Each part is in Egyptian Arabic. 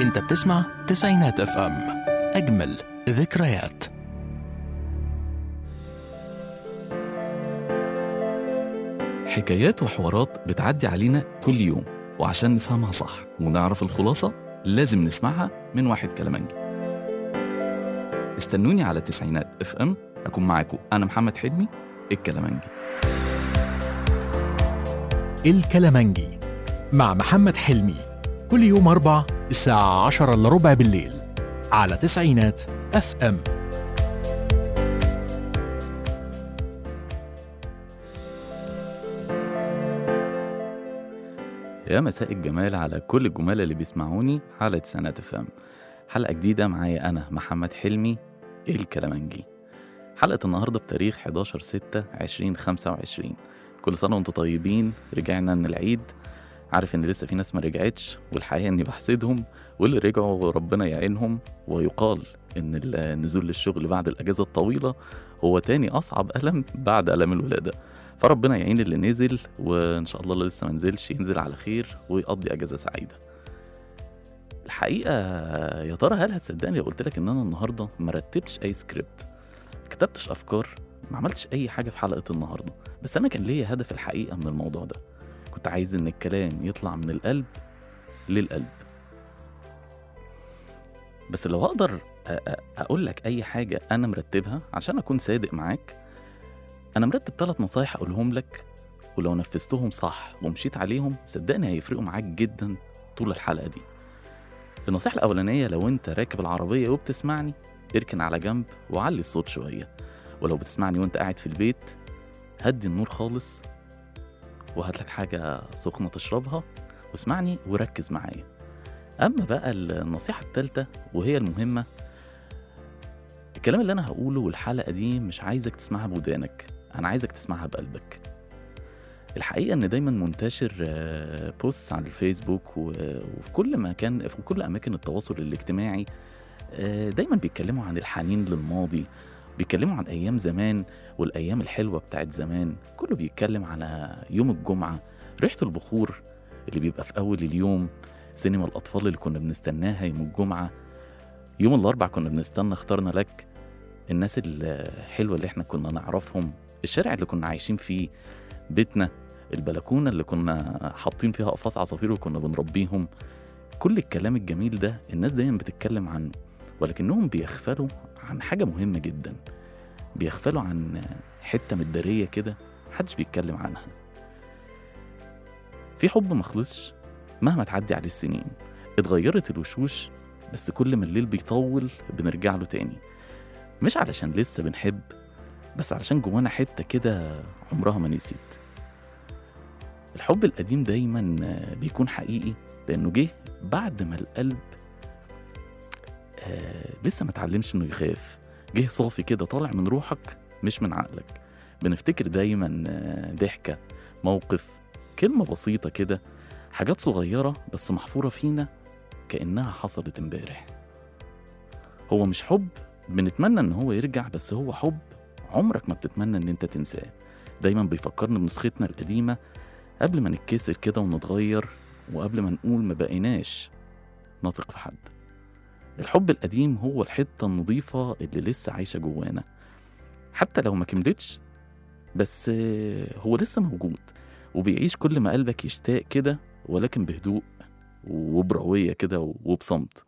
انت بتسمع تسعينات اف ام اجمل ذكريات حكايات وحوارات بتعدي علينا كل يوم وعشان نفهمها صح ونعرف الخلاصة لازم نسمعها من واحد كلامنجي استنوني على تسعينات اف ام أكون معاكم أنا محمد حلمي الكلامنجي الكلامنجي مع محمد حلمي كل يوم أربع الساعة عشرة إلا ربع بالليل على تسعينات اف ام يا مساء الجمال على كل الجمال اللي بيسمعوني على تسعينات اف ام حلقة جديدة معايا أنا محمد حلمي الكلامنجي حلقة النهاردة بتاريخ 11 6 2025 كل سنة وانتم طيبين رجعنا من العيد عارف ان لسه في ناس ما رجعتش والحقيقة اني بحسدهم واللي رجعوا ربنا يعينهم ويقال ان النزول للشغل بعد الاجازة الطويلة هو تاني اصعب الم بعد الم الولادة فربنا يعين اللي نزل وان شاء الله اللي لسه ما نزلش ينزل على خير ويقضي اجازة سعيدة الحقيقة يا ترى هل هتصدقني لو قلت لك ان انا النهاردة ما رتبتش اي سكريبت كتبتش افكار ما عملتش اي حاجة في حلقة النهاردة بس انا كان ليا هدف الحقيقة من الموضوع ده كنت عايز ان الكلام يطلع من القلب للقلب بس لو اقدر أ- أ- اقول لك اي حاجة انا مرتبها عشان اكون صادق معاك انا مرتب ثلاث نصايح اقولهم لك ولو نفذتهم صح ومشيت عليهم صدقني هيفرقوا معاك جدا طول الحلقة دي النصيحة الأولانية لو أنت راكب العربية وبتسمعني اركن على جنب وعلي الصوت شوية ولو بتسمعني وأنت قاعد في البيت هدي النور خالص وهات لك حاجة سخنة تشربها واسمعني وركز معايا أما بقى النصيحة التالتة وهي المهمة الكلام اللي أنا هقوله والحلقة دي مش عايزك تسمعها بودانك أنا عايزك تسمعها بقلبك الحقيقة إن دايما منتشر آه، بوستس على الفيسبوك و- وفي كل مكان في كل أماكن التواصل الاجتماعي آه، دايما بيتكلموا عن الحنين للماضي بيتكلموا عن أيام زمان والأيام الحلوة بتاعت زمان كله بيتكلم على يوم الجمعة ريحة البخور اللي بيبقى في أول اليوم سينما الأطفال اللي كنا بنستناها يوم الجمعة يوم الأربع كنا بنستنى اخترنا لك الناس الحلوة اللي احنا كنا نعرفهم الشارع اللي كنا عايشين فيه بيتنا البلكونة اللي كنا حاطين فيها قفص عصافير وكنا بنربيهم كل الكلام الجميل ده الناس دايما بتتكلم عنه ولكنهم بيغفلوا عن حاجة مهمة جدا بيغفلوا عن حتة متدارية كده محدش بيتكلم عنها في حب مخلصش مهما تعدي عليه السنين اتغيرت الوشوش بس كل ما الليل بيطول بنرجع له تاني مش علشان لسه بنحب بس علشان جوانا حتة كده عمرها ما نسيت الحب القديم دايما آه، بيكون حقيقي لأنه جه بعد ما القلب آه لسه ما اتعلمش إنه يخاف جه صافي كده طالع من روحك مش من عقلك بنفتكر دايما آه، ضحكة موقف كلمة بسيطة كده حاجات صغيرة بس محفورة فينا كأنها حصلت امبارح هو مش حب بنتمنى ان هو يرجع بس هو حب عمرك ما بتتمنى ان انت تنساه دايما بيفكرنا بنسختنا القديمة قبل ما نتكسر كده ونتغير وقبل ما نقول ما بقيناش نثق في حد الحب القديم هو الحتة النظيفة اللي لسه عايشة جوانا حتى لو ما كملتش بس آه، هو لسه موجود وبيعيش كل ما قلبك يشتاق كده ولكن بهدوء وبروية كده وبصمت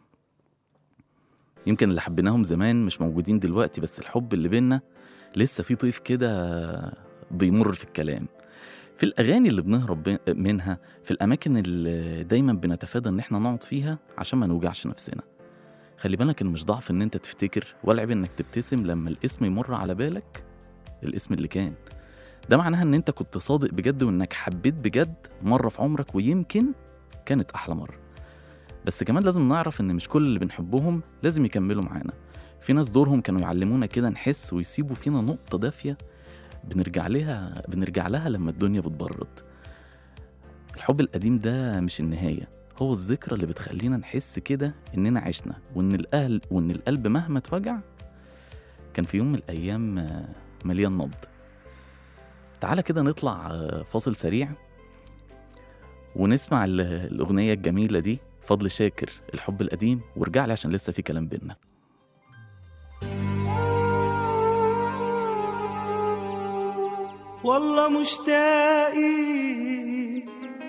يمكن اللي حبيناهم زمان مش موجودين دلوقتي بس الحب اللي بينا لسه في طيف كده بيمر في الكلام في الأغاني اللي بنهرب بي- منها في الأماكن اللي دايما بنتفادى إن إحنا نقعد فيها عشان ما نوجعش نفسنا خلي بالك إن مش ضعف إن أنت تفتكر ولا عيب إنك تبتسم لما الاسم يمر على بالك الاسم اللي كان ده معناها إن أنت كنت صادق بجد وإنك حبيت بجد مرة في عمرك ويمكن كانت أحلى مرة بس كمان لازم نعرف إن مش كل اللي بنحبهم لازم يكملوا معانا في ناس دورهم كانوا يعلمونا كده نحس ويسيبوا فينا نقطة دافية بنرجع لها بنرجع لها لما الدنيا بتبرد الحب القديم ده مش النهاية هو الذكرى اللي بتخلينا نحس كده إننا عشنا وإن الأهل وإن القلب مهما اتوجع كان في يوم من الأيام آه، مليان نبض تعالى كده نطلع آه، فاصل سريع ونسمع ال- الأغنية الجميلة دي فضل شاكر الحب القديم وارجع لي عشان لسه في كلام بينا والله مشتاقين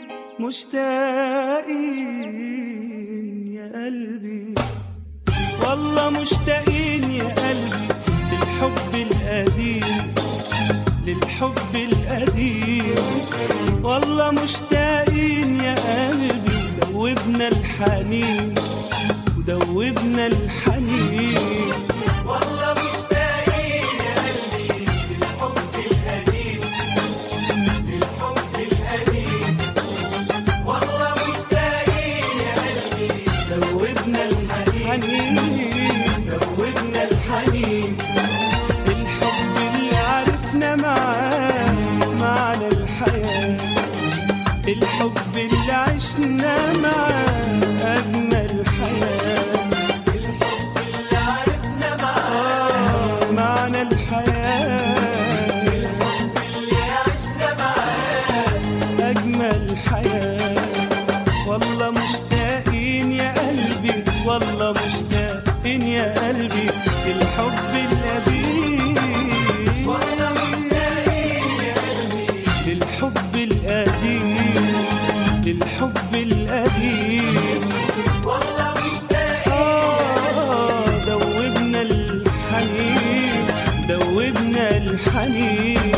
مشتاقين يا قلبي والله مشتاقين يا قلبي للحب القديم للحب القديم والله مشتاقين يا قلبي دوبنا الحنين ودوبنا الحنين والله مشتاقين يا قلبي للحب القديم للحب القديم والله مشتاقين يا قلبي دوبنا الحنين دوبنا الحنين الحب اللي عرفنا معاه معنى الحياة الحب اللي عشنا معاه أجمل حياة الحب اللي عرفنا معاه معنى الحياة الحب اللي عشنا معاه أجمل حياة والله مشتاقين يا قلبي والله مشتاقين يا قلبي للحب القديم والله مشتاقين يا قلبي للحب القديم للحب القديم والله مشتاقين آه دوبنا الحنين دوبنا الحنين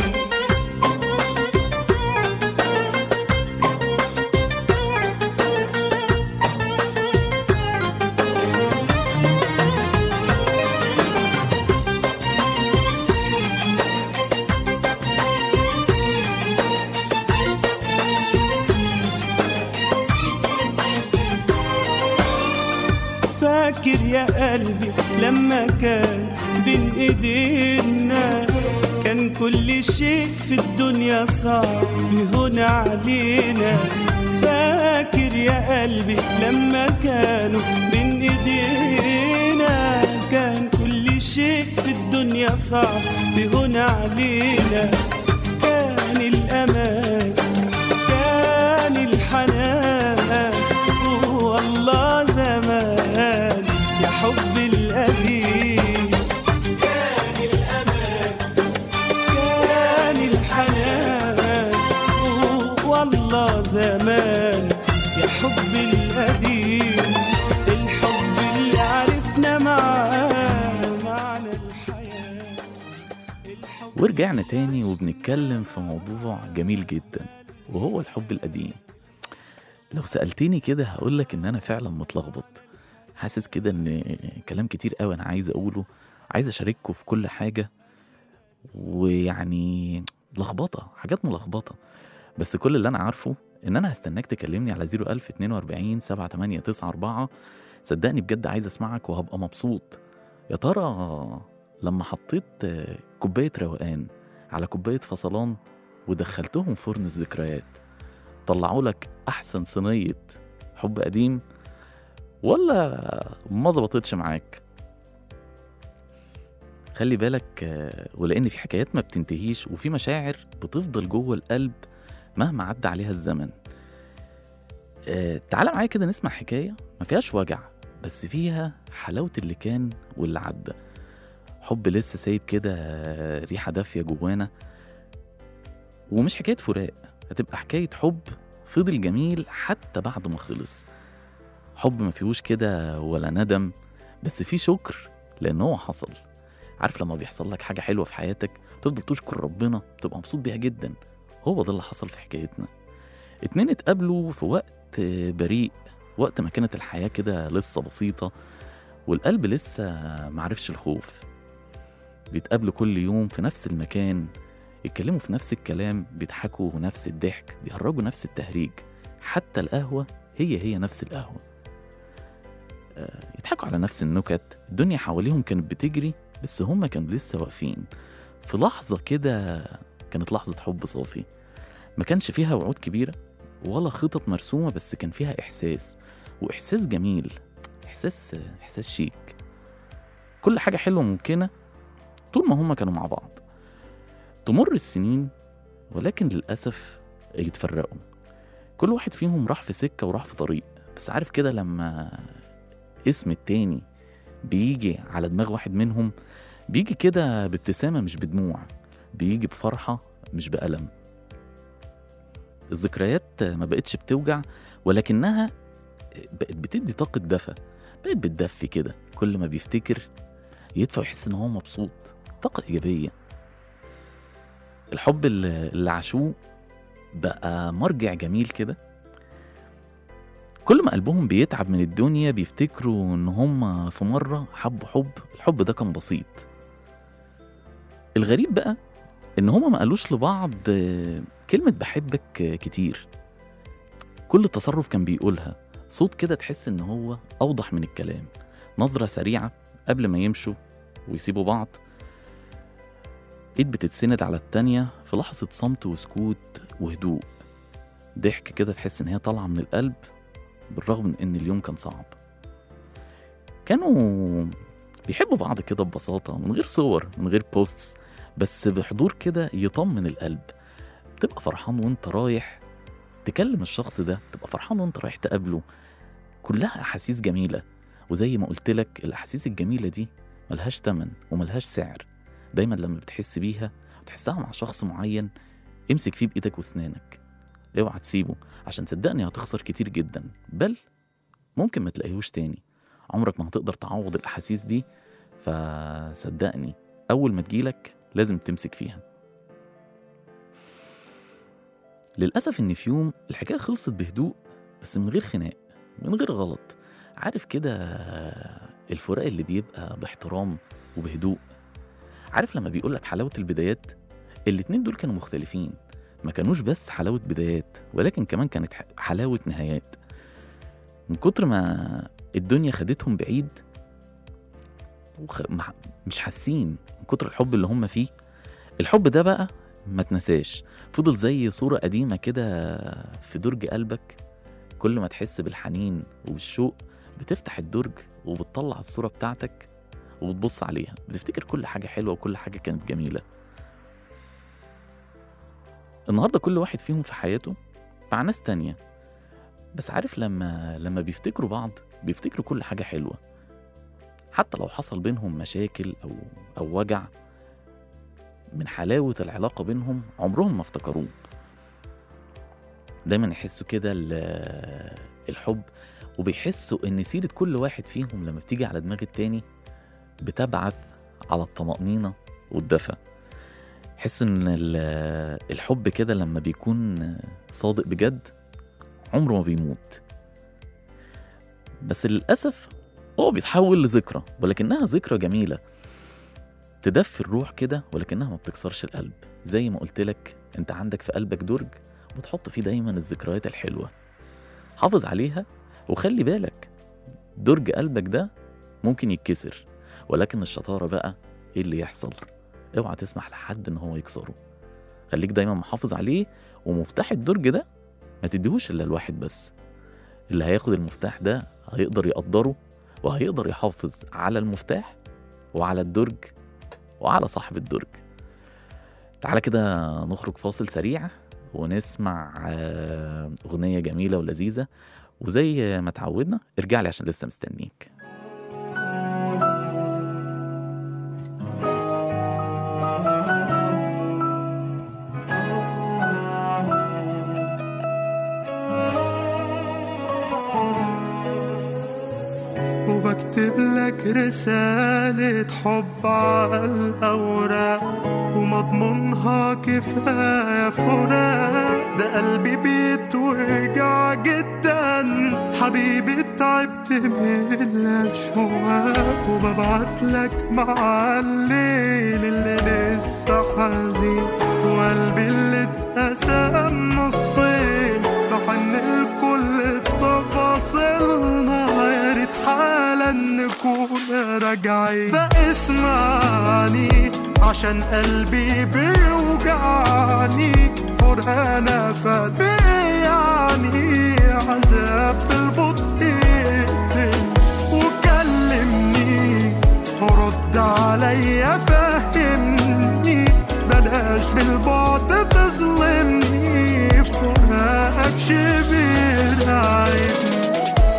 فاكر يا قلبي لما كان بين ايدينا كان كل شيء في الدنيا صعب يهون علينا فاكر يا قلبي لما كانوا بين ايدينا كان كل شيء في الدنيا صعب يهون علينا كان الامان كان الحنان والله زمان يا حب القديم كان الأمان كان الحنان والله زمان يا حب القديم الحب اللي عرفنا معاه معنى الحياة الحب ورجعنا تاني وبنتكلم في موضوع جميل جدا وهو الحب القديم لو سألتني كده هقولك إن أنا فعلا متلخبط حاسس كده إن كلام كتير قوي أنا عايز أقوله عايز أشارككم في كل حاجة ويعني لخبطة حاجات ملخبطة بس كل اللي أنا عارفه إن أنا هستناك تكلمني على 01042 7894 صدقني بجد عايز أسمعك وهبقى مبسوط يا ترى لما حطيت آه، كوباية روقان على كوباية فصلان ودخلتهم فرن الذكريات طلعوا لك أحسن صينية حب قديم ولا ما ظبطتش معاك خلي بالك آه، ولأن في حكايات ما بتنتهيش وفي مشاعر بتفضل جوه القلب مهما عدى عليها الزمن آه، تعالى معايا كده نسمع حكاية ما فيهاش وجع بس فيها حلاوة اللي كان واللي عدى حب لسه سايب كده آه، ريحة دافية جوانا ومش حكاية فراق هتبقى حكاية حب فضل جميل حتى بعد ما خلص حب ما فيهوش كده ولا ندم بس فيه شكر لأن هو حصل عارف لما بيحصل لك حاجة حلوة في حياتك تفضل تشكر ربنا تبقى مبسوط بيها جدا هو ده اللي حصل في حكايتنا اتنين اتقابلوا في وقت بريء وقت ما كانت الحياة كده لسه بسيطة والقلب لسه معرفش الخوف بيتقابلوا كل يوم في نفس المكان يتكلموا في نفس الكلام بيضحكوا نفس الضحك بيهرجوا نفس التهريج حتى القهوة هي هي نفس القهوة آه، يضحكوا على نفس النكت الدنيا حواليهم كانت بتجري بس هما كانوا لسه واقفين في لحظة كده كانت لحظة حب صافي ما كانش فيها وعود كبيرة ولا خطط مرسومة بس كان فيها إحساس وإحساس جميل إحساس إحساس شيك كل حاجة حلوة ممكنة طول ما هما كانوا مع بعض تمر السنين ولكن للأسف يتفرقوا كل واحد فيهم راح في سكة وراح في طريق بس عارف كده لما اسم التاني بيجي على دماغ واحد منهم بيجي كده بابتسامة مش بدموع بيجي بفرحة مش بألم الذكريات ما بقتش بتوجع ولكنها بقت بتدي طاقة دفى بقت بتدفي كده كل ما بيفتكر يدفى ويحس ان هو مبسوط طاقة إيجابية الحب اللي اللي عاشوه بقى مرجع جميل كده كل ما قلبهم بيتعب من الدنيا بيفتكروا ان هم في مرة حبوا حب الحب ده كان بسيط الغريب بقى ان هما ما قالوش لبعض آه، كلمة بحبك آه، كتير كل تصرف كان بيقولها صوت كده تحس ان هو اوضح من الكلام نظرة سريعة قبل ما يمشوا ويسيبوا بعض ايد بتتسند على التانية في لحظة صمت وسكوت وهدوء ضحك كده تحس ان هي طالعة من القلب بالرغم من ان اليوم كان صعب كانوا بيحبوا بعض كده ببساطة من غير صور من غير بوستس بس بحضور كده يطمن القلب بتبقى فرحان وانت رايح تكلم الشخص ده تبقى فرحان وانت رايح تقابله كلها احاسيس جميله وزي ما قلت لك الاحاسيس الجميله دي ملهاش تمن وملهاش سعر دايما لما بتحس بيها وتحسها مع شخص معين امسك فيه بايدك واسنانك اوعى تسيبه عشان صدقني هتخسر كتير جدا بل ممكن ما تلاقيهوش تاني عمرك ما هتقدر تعوض الاحاسيس دي فصدقني اول ما تجيلك لازم تمسك فيها للأسف إن في يوم الحكاية خلصت بهدوء بس من غير خناق من غير غلط عارف كده الفراق اللي بيبقى باحترام وبهدوء عارف لما بيقولك حلاوة البدايات الاتنين دول كانوا مختلفين ما كانوش بس حلاوة بدايات ولكن كمان كانت ح- حلاوة نهايات من كتر ما الدنيا خدتهم بعيد وخ... مح- مش حاسين من كتر الحب اللي هم فيه الحب ده بقى ما تنساش فضل زي صورة قديمة كده في درج قلبك كل ما تحس بالحنين وبالشوق بتفتح الدرج وبتطلع الصورة بتاعتك وبتبص عليها بتفتكر كل حاجة حلوة وكل حاجة كانت جميلة النهاردة كل واحد فيهم في حياته مع ناس تانية بس عارف لما لما بيفتكروا بعض بيفتكروا كل حاجة حلوة حتى لو حصل بينهم مشاكل أو أو وجع من حلاوة العلاقة بينهم عمرهم ما افتكروه دايما يحسوا كده ال- الحب وبيحسوا ان سيرة كل واحد فيهم لما بتيجي على دماغ التاني بتبعث على الطمأنينة والدفى حس ان ال- الحب كده لما بيكون صادق بجد عمره ما بيموت بس للأسف هو بيتحول لذكرى ولكنها ذكرى جميلة تدفي الروح كده ولكنها ما بتكسرش القلب زي ما قلت لك انت عندك في قلبك درج بتحط فيه دايما الذكريات الحلوة حافظ عليها وخلي بالك درج قلبك ده ممكن يتكسر ولكن الشطارة بقى ايه اللي يحصل اوعى تسمح لحد ان هو يكسره خليك دايما محافظ عليه ومفتاح الدرج ده ما تديهوش الا الواحد بس اللي هياخد المفتاح ده هيقدر يقدره وهيقدر يحافظ على المفتاح وعلى الدرج وعلى صاحب الدرج تعالى كده نخرج فاصل سريع ونسمع آه، أغنية جميلة ولذيذة وزي ما تعودنا ارجع لي عشان لسه مستنيك وبكتب لك رسالة حب على الأوراق ومضمونها كفاية فراق ده قلبي بيتوجع جدا حبيبي تعبت من الأشواق وببعت لك مع الليل اللي لسه حزين وقلبي اللي اتقسم نصين بحن لكل تفاصيلنا يا ريت حالا نكون راجعين بقى اسمعني عشان قلبي بيوجعني فرقانة فات يعني عذاب بالبطء يقتل وكلمني رد عليا فهمني بلاش بالبعد تظلمني فراقك شبه عيبني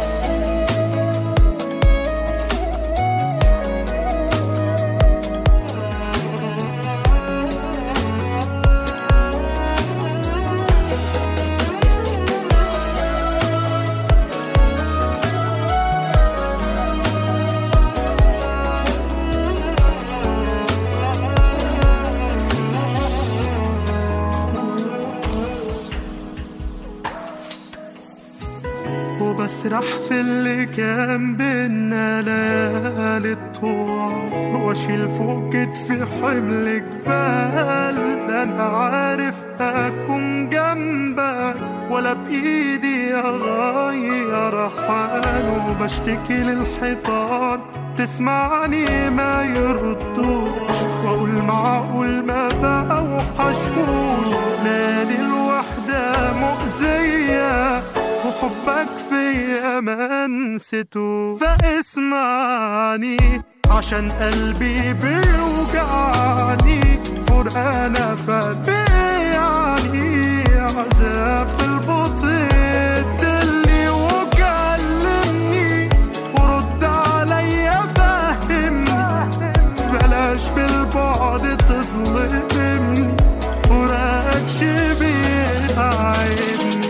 وبسرح في اللي كان بينا ليالي الطوال واشيل فوق كتفي حمل جبال انا عارف اكون جنبك ولا بايدي اغير حاله وبشتكي للحيطان تسمعني ما يردوش واقول معقول ما بقى وحشوش مالي الوحدة مؤذية وحبك فيا ما نسيته فاسمعني عشان قلبي بيوجعني فرقانة فات يعني عذاب البطيء دلي وكلمني ورد عليا فهمني بلاش بالبعد تظلمني فراقك شبيه عيني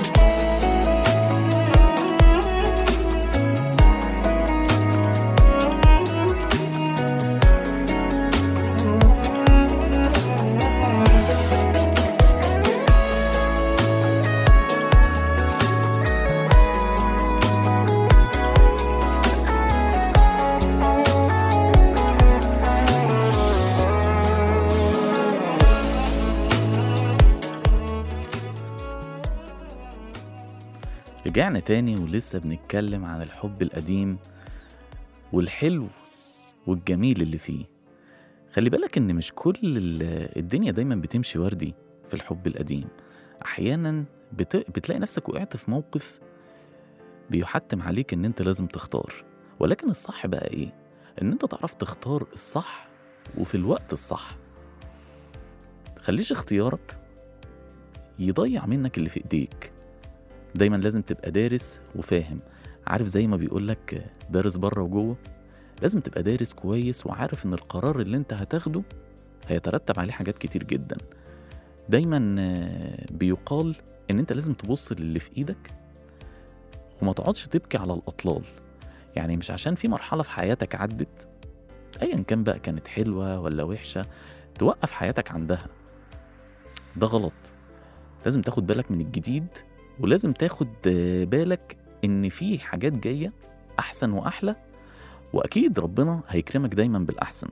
رجعنا تاني ولسه بنتكلم عن الحب القديم والحلو والجميل اللي فيه خلي بالك ان مش كل ال- الدنيا دايما بتمشي وردي في الحب القديم احيانا بت... بتلاقي نفسك وقعت في موقف بيحتم عليك ان انت لازم تختار ولكن الصح بقى ايه ان انت تعرف تختار الصح وفي الوقت الصح خليش اختيارك يضيع منك اللي في ايديك دايما لازم تبقى دارس وفاهم عارف زي ما بيقولك دارس بره وجوه لازم تبقى دارس كويس وعارف ان القرار اللي انت هتاخده هيترتب عليه حاجات كتير جدا دايما آه، بيقال ان انت لازم تبص للي في ايدك وما تقعدش تبكي على الاطلال يعني مش عشان في مرحله في حياتك عدت ايا كان بقى كانت حلوه ولا وحشه توقف حياتك عندها ده غلط لازم تاخد بالك من الجديد ولازم تاخد آه، بالك ان في حاجات جايه احسن واحلى واكيد ربنا هيكرمك دايما بالاحسن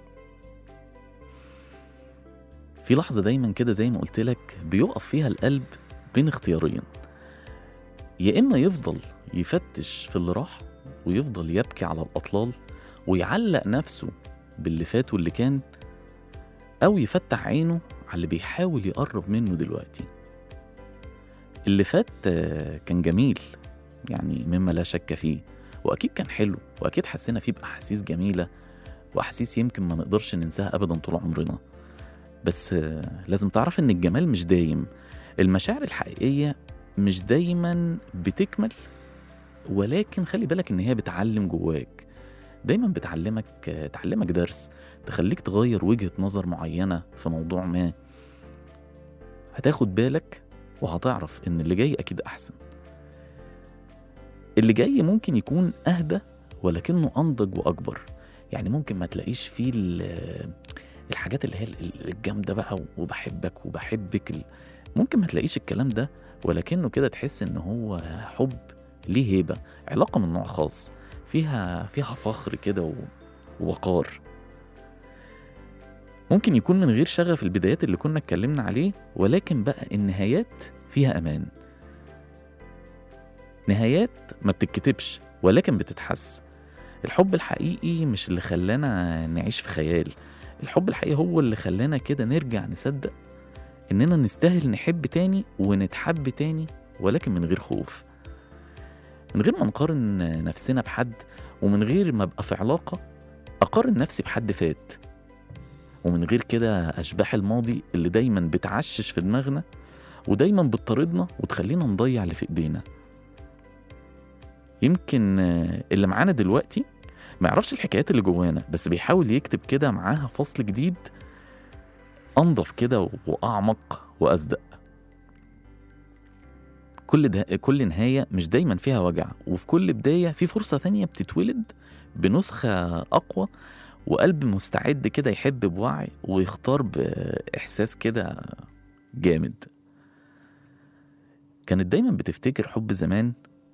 في لحظه دايما كده زي ما قلت لك بيقف فيها القلب بين اختيارين يا اما يفضل يفتش في اللي راح ويفضل يبكي على الاطلال ويعلق نفسه باللي فات واللي كان او يفتح عينه على اللي بيحاول يقرب منه دلوقتي اللي فات آه، كان جميل يعني مما لا شك فيه واكيد كان حلو واكيد حسينا فيه باحاسيس جميله واحاسيس يمكن ما نقدرش ننساها ابدا طول عمرنا بس آه، لازم تعرف ان الجمال مش دايم المشاعر الحقيقيه مش دايما بتكمل ولكن خلي بالك ان هي بتعلم جواك دايما بتعلمك آه، تعلمك درس تخليك تغير وجهة نظر معينة في موضوع ما هتاخد بالك وهتعرف ان اللي جاي اكيد احسن اللي جاي ممكن يكون اهدى ولكنه انضج واكبر يعني ممكن ما تلاقيش فيه ال- الحاجات اللي هي ال- الجامده بقى وبحبك وبحبك ال- ممكن ما تلاقيش الكلام ده ولكنه كده تحس ان هو حب ليه هيبه علاقه من نوع خاص فيها فيها فخر كده و- ووقار ممكن يكون من غير شغف البدايات اللي كنا اتكلمنا عليه ولكن بقى النهايات فيها امان نهايات ما بتتكتبش ولكن بتتحس الحب الحقيقي مش اللي خلانا نعيش في خيال الحب الحقيقي هو اللي خلانا كده نرجع نصدق اننا نستاهل نحب تاني ونتحب تاني ولكن من غير خوف من غير ما نقارن نفسنا بحد ومن غير ما ابقى في علاقة اقارن نفسي بحد فات ومن غير كده اشباح الماضي اللي دايما بتعشش في دماغنا ودايما بتطاردنا وتخلينا نضيع اللي في ايدينا يمكن آه، اللي معانا دلوقتي ما يعرفش الحكايات اللي جوانا بس بيحاول يكتب كده معاها فصل جديد انضف كده واعمق واصدق كل ده كل نهاية مش دايما فيها وجع وفي كل بداية في فرصة تانية بتتولد بنسخة أقوى وقلب مستعد كده يحب بوعي ويختار بإحساس كده جامد كانت دايما بتفتكر حب زمان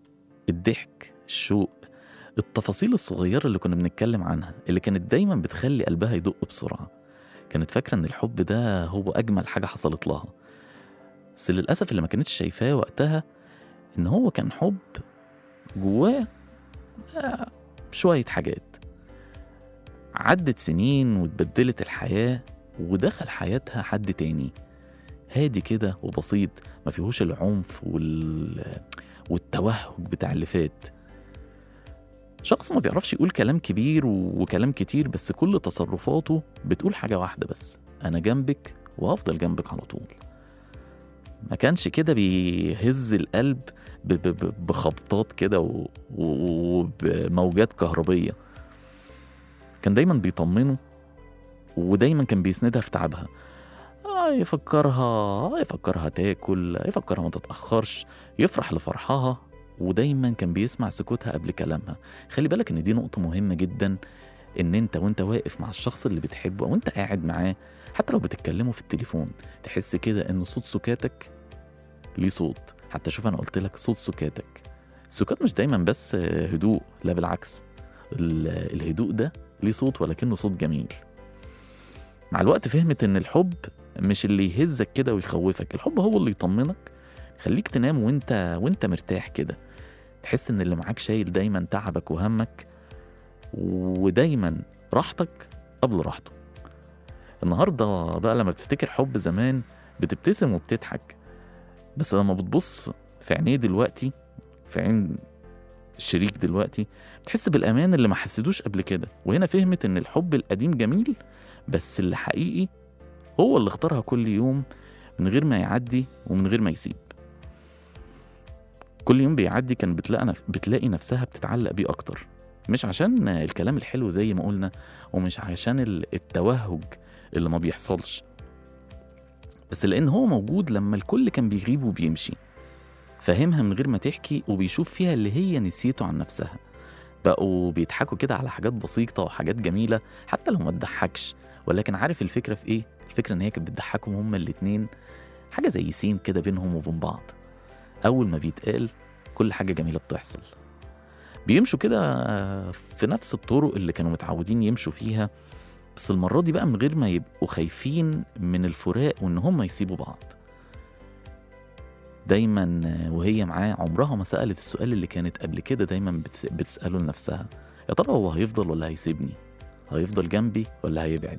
الضحك الشوق التفاصيل الصغيرة اللي كنا بنتكلم عنها اللي كانت دايما بتخلي قلبها يدق بسرعة كانت فاكرة إن الحب ده هو أجمل حاجة حصلت لها بس للأسف اللي ما كانتش شايفاه وقتها إن هو كان حب جواه آه، شوية حاجات عدت سنين واتبدلت الحياة ودخل حياتها حد تاني هادي كده وبسيط ما فيهوش العنف وال... والتوهج بتاع اللي فات شخص ما بيعرفش يقول كلام كبير و- وكلام كتير بس كل تصرفاته بتقول حاجة واحدة بس أنا جنبك وهفضل جنبك على طول ما كانش كده بيهز القلب ب- ب- ب- بخبطات كده و- و- وبموجات كهربية كان دايما بيطمنه ودايما كان بيسندها في تعبها آه يفكرها يفكرها تاكل يفكرها ما تتأخرش يفرح لفرحها ودايما كان بيسمع سكوتها قبل كلامها خلي بالك ان دي نقطة مهمة جدا ان انت وانت واقف مع الشخص اللي بتحبه او انت قاعد معاه حتى لو بتتكلموا في التليفون تحس كده ان صوت سكاتك ليه صوت حتى شوف انا قلت لك صوت سكاتك السكات مش دايما بس هدوء لا بالعكس ال- الهدوء ده ليه صوت ولكنه صوت جميل مع الوقت فهمت ان الحب مش اللي يهزك كده ويخوفك الحب هو اللي يطمنك خليك تنام وانت وانت مرتاح كده تحس ان اللي معاك شايل دايما تعبك وهمك ودايما راحتك قبل راحته النهارده بقى لما بتفتكر حب زمان بتبتسم وبتضحك بس لما بتبص في عينيه دلوقتي في عين الشريك دلوقتي بتحس بالامان اللي ما حسيتوش قبل كده وهنا فهمت ان الحب القديم جميل بس اللي حقيقي هو اللي اختارها كل يوم من غير ما يعدي ومن غير ما يسيب كل يوم بيعدي كان بتلاقي نف... بتلاقي نفسها بتتعلق بيه اكتر مش عشان الكلام الحلو زي ما قلنا ومش عشان ال- التوهج اللي ما بيحصلش بس لان هو موجود لما الكل كان بيغيب وبيمشي فاهمها من غير ما تحكي وبيشوف فيها اللي هي نسيته عن نفسها بقوا بيضحكوا كده على حاجات بسيطة وحاجات جميلة حتى لو ما تضحكش ولكن عارف الفكرة في ايه؟ الفكرة ان هي كانت بتضحكهم هما الاتنين حاجة زي سين كده بينهم وبين بعض أول ما بيتقال كل حاجة جميلة بتحصل بيمشوا كده آه، في نفس الطرق اللي كانوا متعودين يمشوا فيها بس المرة دي بقى من غير ما يبقوا خايفين من الفراق وإن هما يسيبوا بعض دايما آه، وهي معاه عمرها ما سألت السؤال اللي كانت قبل كده دايما بتس- بتسأله لنفسها يا ترى هو هيفضل ولا هيسيبني هيفضل جنبي ولا هيبعد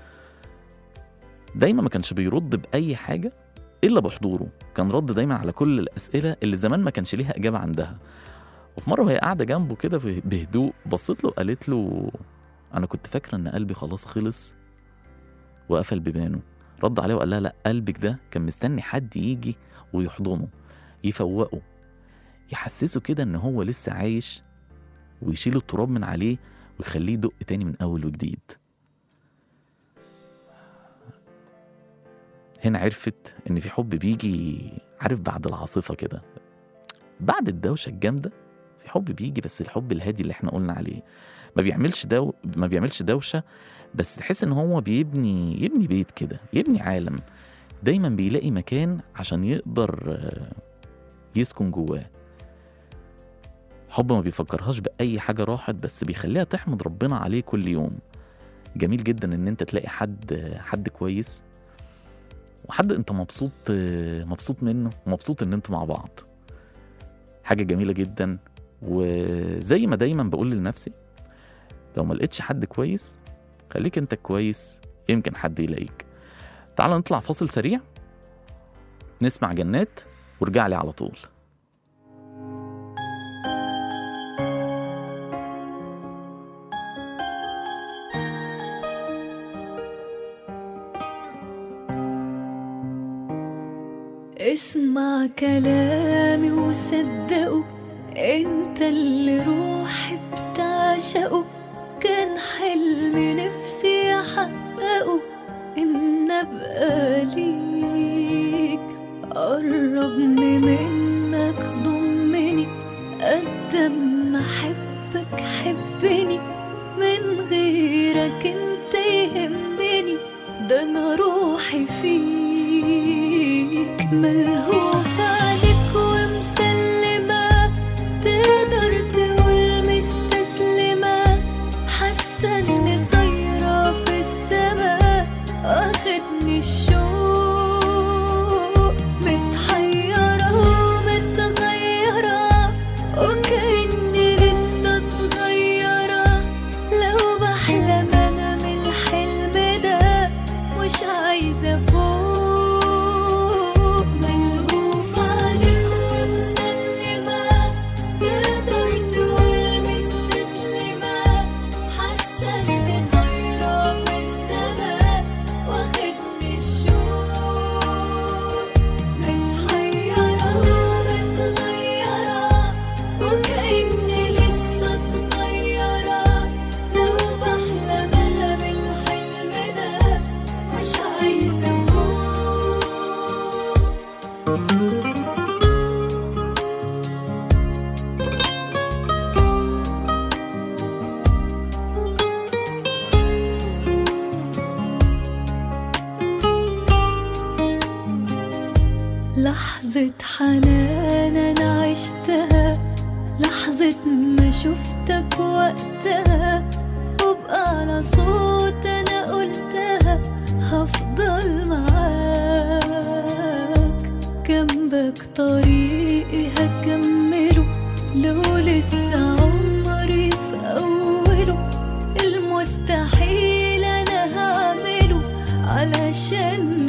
دايما ما كانش بيرد بأي حاجة إلا بحضوره كان رد دايما على كل الأسئلة اللي زمان ما كانش ليها إجابة عندها وفي مرة وهي قاعدة جنبه كده به- بهدوء بصيت له وقالت له أنا كنت فاكرة إن قلبي خلاص خلص وقفل بيبانه رد عليه وقال لها لا قلبك ده كان مستني حد يجي ويحضنه يفوقه يحسسه كده إن هو لسه عايش ويشيل التراب من عليه ويخليه يدق تاني من أول وجديد هنا عرفت إن في حب بيجي عارف بعد العاصفة كده بعد الدوشة الجامدة في حب بيجي بس الحب الهادي اللي احنا قلنا عليه ما بيعملش دو ما بيعملش دوشة بس تحس ان هو بيبني يبني بيت كده يبني عالم دايما بيلاقي مكان عشان يقدر آه، يسكن جواه حب ما بيفكرهاش بأي حاجة راحت بس بيخليها تحمد ربنا عليه كل يوم جميل جدا ان انت تلاقي حد حد كويس وحد انت مبسوط مبسوط منه ومبسوط ان انتوا مع بعض حاجة جميلة جدا وزي ما دايما بقول لنفسي لو ما لقيتش حد كويس خليك انت كويس يمكن حد يلاقيك تعال نطلع فاصل سريع نسمع جنات وارجع لي على طول اسمع كلامي وصدقه انت اللي روحي بتعشقه كان حلمي نفسي احققه ان ابقى ليك قربني منك ضمني قد ما احبك حبني من غيرك انت يهمني ده انا روحي فيك ملهوف عليك ومسلمة لحظة ما شفتك وقتها وبقى على صوت أنا قلتها هفضل معاك جنبك طريقي هكمله لو لسه عمري في أوله المستحيل أنا هعمله علشان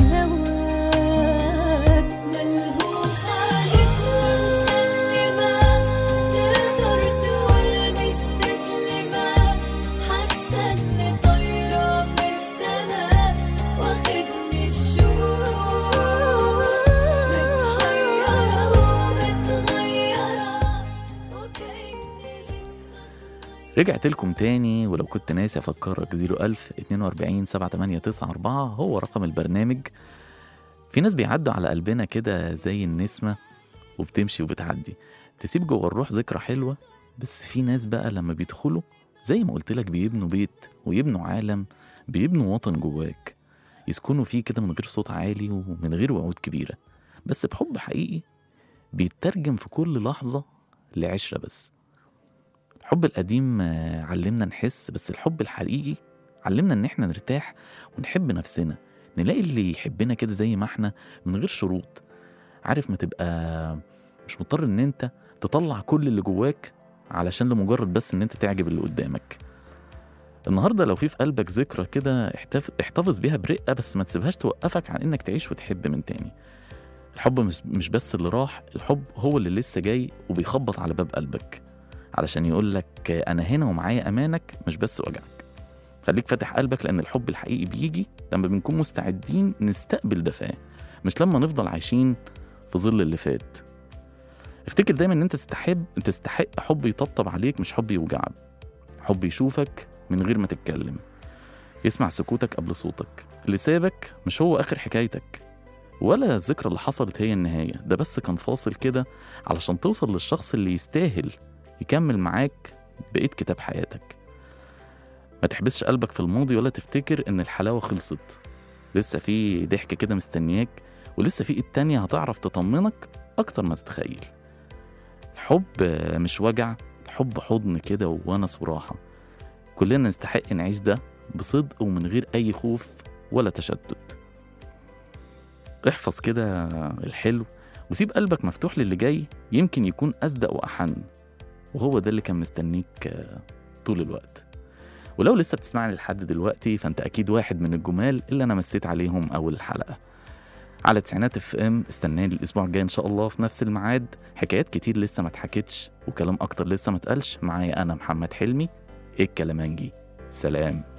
هواك ملهوف عليك ومسلمة تقدر تقول مستسلمة حاسة إني طايرة في السما واخدني الشوق متحيرة ومتغيرة وكأني لسه رجعت لكم تاني ولو كنت ناسي افكرك 01000 42 7894 هو رقم البرنامج في ناس بيعدوا على قلبنا كده زي النسمة وبتمشي وبتعدي تسيب جوه الروح ذكرى حلوة بس في ناس بقى لما بيدخلوا زي ما قلت لك بيبنوا بيت ويبنوا عالم بيبنوا وطن جواك يسكنوا فيه كده من غير صوت عالي ومن غير وعود كبيرة بس بحب حقيقي بيترجم في كل لحظة لعشرة بس الحب القديم آه، علمنا نحس بس الحب الحقيقي علمنا ان احنا نرتاح ونحب نفسنا نلاقي اللي يحبنا كده زي ما احنا من غير شروط عارف ما تبقى مش مضطر ان انت تطلع كل اللي جواك علشان لمجرد بس ان انت تعجب اللي قدامك النهارده لو في في قلبك ذكرى كده احتف... احتفظ بيها برقه بس ما تسيبهاش توقفك عن انك تعيش وتحب من تاني الحب مش مش بس اللي راح الحب هو اللي لسه جاي وبيخبط على باب قلبك علشان يقول لك انا هنا ومعايا امانك مش بس وجعك خليك فاتح قلبك لان الحب الحقيقي بيجي لما بنكون مستعدين نستقبل دفاه مش لما نفضل عايشين في ظل اللي فات افتكر دايما ان انت تستحب تستحق حب يطبطب عليك مش حب يوجعك حب يشوفك من غير ما تتكلم يسمع سكوتك قبل صوتك اللي سابك مش هو اخر حكايتك ولا الذكرى اللي حصلت هي النهاية ده بس كان فاصل كده علشان توصل للشخص اللي يستاهل يكمل معاك بقية كتاب حياتك ما تحبسش قلبك في الماضي ولا تفتكر ان الحلاوة خلصت لسه في ضحكة كده مستنياك ولسه في ايد تانية هتعرف تطمنك اكتر ما تتخيل الحب مش وجع الحب حضن كده وونس وراحة كلنا نستحق نعيش ده بصدق ومن غير اي خوف ولا تشتت احفظ كده الحلو وسيب قلبك مفتوح للي جاي يمكن يكون أصدق وأحن وهو ده اللي كان مستنيك آه، طول الوقت ولو لسه بتسمعني لحد دلوقتي فانت اكيد واحد من الجمال اللي انا مسيت عليهم اول الحلقه على تسعينات اف ام استناني الاسبوع الجاي ان شاء الله في نفس الميعاد حكايات كتير لسه ما اتحكتش وكلام اكتر لسه ما اتقالش معايا انا محمد حلمي الكلامنجي سلام